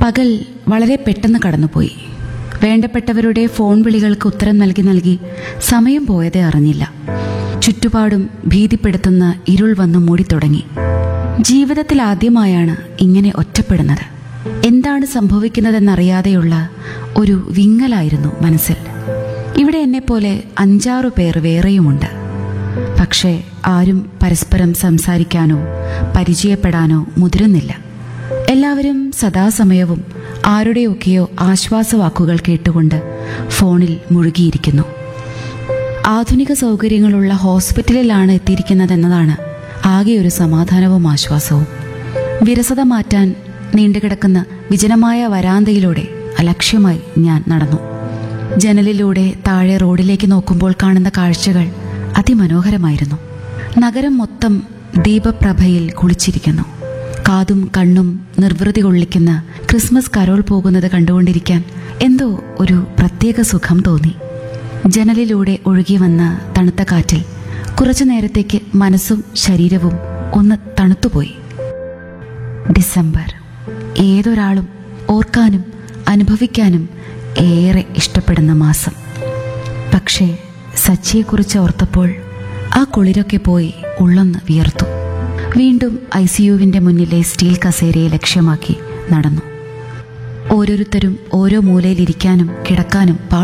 പകൽ വളരെ പെട്ടെന്ന് കടന്നുപോയി വേണ്ടപ്പെട്ടവരുടെ ഫോൺ വിളികൾക്ക് ഉത്തരം നൽകി നൽകി സമയം പോയതേ അറിഞ്ഞില്ല ചുറ്റുപാടും ഭീതിപ്പെടുത്തുന്ന ഇരുൾ വന്ന് മൂടിത്തുടങ്ങി ജീവിതത്തിൽ ആദ്യമായാണ് ഇങ്ങനെ ഒറ്റപ്പെടുന്നത് എന്താണ് സംഭവിക്കുന്നതെന്നറിയാതെയുള്ള ഒരു വിങ്ങലായിരുന്നു മനസ്സിൽ ഇവിടെ എന്നെപ്പോലെ അഞ്ചാറു പേർ വേറെയുമുണ്ട് പക്ഷേ ആരും പരസ്പരം സംസാരിക്കാനോ പരിചയപ്പെടാനോ മുതിരുന്നില്ല എല്ലാവരും സദാസമയവും ആരുടെയൊക്കെയോ ആശ്വാസവാക്കുകൾ കേട്ടുകൊണ്ട് ഫോണിൽ മുഴുകിയിരിക്കുന്നു ആധുനിക സൗകര്യങ്ങളുള്ള ഹോസ്പിറ്റലിലാണ് എത്തിയിരിക്കുന്നതെന്നതാണ് ആകെ ഒരു സമാധാനവും ആശ്വാസവും വിരസത മാറ്റാൻ നീണ്ടുകിടക്കുന്ന വിജനമായ വരാന്തയിലൂടെ അലക്ഷ്യമായി ഞാൻ നടന്നു ജനലിലൂടെ താഴെ റോഡിലേക്ക് നോക്കുമ്പോൾ കാണുന്ന കാഴ്ചകൾ അതിമനോഹരമായിരുന്നു നഗരം മൊത്തം ദീപപ്രഭയിൽ കുളിച്ചിരിക്കുന്നു കാതും കണ്ണും നിർവൃതി കൊള്ളിക്കുന്ന ക്രിസ്മസ് കരോൾ പോകുന്നത് കണ്ടുകൊണ്ടിരിക്കാൻ എന്തോ ഒരു പ്രത്യേക സുഖം തോന്നി ജനലിലൂടെ ഒഴുകി വന്ന തണുത്ത കാറ്റിൽ കുറച്ചു നേരത്തേക്ക് മനസ്സും ശരീരവും ഒന്ന് തണുത്തുപോയി ഡിസംബർ ഏതൊരാളും ഓർക്കാനും അനുഭവിക്കാനും ഏറെ ഇഷ്ടപ്പെടുന്ന മാസം പക്ഷേ സച്ചിയെക്കുറിച്ച് ഓർത്തപ്പോൾ ആ കുളിരൊക്കെ പോയി ഉള്ളൊന്ന് വിയർത്തു വീണ്ടും ഐ സി യുവിൻ്റെ മുന്നിലെ സ്റ്റീൽ കസേരയെ ലക്ഷ്യമാക്കി നടന്നു ഓരോരുത്തരും ഓരോ മൂലയിലിരിക്കാനും കിടക്കാനും പാ